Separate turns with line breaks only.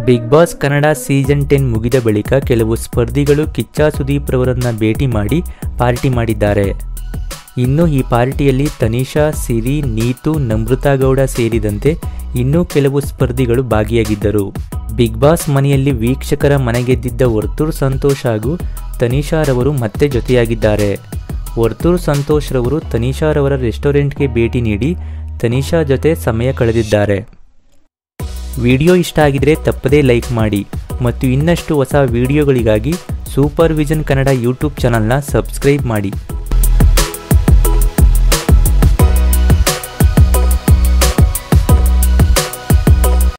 big Boss Kannada season ten ಮುಗಿದ ಬಳಿಕ ಕೆಲವು ಸ್ಪರ್ಧಿಗಳು ಕಿಚ್ಚ ಸುದೀಪ್ ರವರನ್ನ ಭೇಟಿ ಮಾಡಿ ಪಾರ್ಟಿ ಮಾಡಿದ್ದಾರೆ ಇನ್ನು ಈ ಪಾರ್ಟಿಯಲ್ಲಿ ತನಿಷಾ ಸಿರಿ ನೀತು ನಮೃತಾ ಗೌಡ ಸೇರಿದಂತೆ ಇನ್ನೂ ಕೆಲವು ಸ್ಪರ್ಧಿಗಳು ಭಾಗಿಯಾಗಿದ್ದರು ಬಿಗ್ ಬಾಸ್ ಮನೆಯಲ್ಲಿ ವೀಕ್ಷಕರ ಮನೆಗೆದ್ದಿದ್ದ ವರ್ತೂರ್ ಸಂತೋಷ್ ಹಾಗೂ ತನಿಷಾರವರು ಮತ್ತೆ ಜೊತೆಯಾಗಿದ್ದಾರೆ ವರ್ತೂರ್ ಸಂತೋಷ್ ರವರು ತನಿಷಾರವರ ರೆಸ್ಟೋರೆಂಟ್ಗೆ ಭೇಟಿ ನೀಡಿ ತನಿಷಾ ಜೊತೆ ಸಮಯ ಕಳೆದಿದ್ದಾರೆ ವಿಡಿಯೋ ಇಷ್ಟ ಆಗಿದ್ರೆ ತಪ್ಪದೇ ಲೈಕ್ ಮಾಡಿ ಮತ್ತು ಇನ್ನಷ್ಟು ಹೊಸ ವಿಡಿಯೋಗಳಿಗಾಗಿ ಸೂಪರ್ ವಿಷನ್ ಕನ್ನಡ ಯೂಟ್ಯೂಬ್ ಚಾನಲ್ನ ಸಬ್ಸ್ಕ್ರೈಬ್ ಮಾಡಿ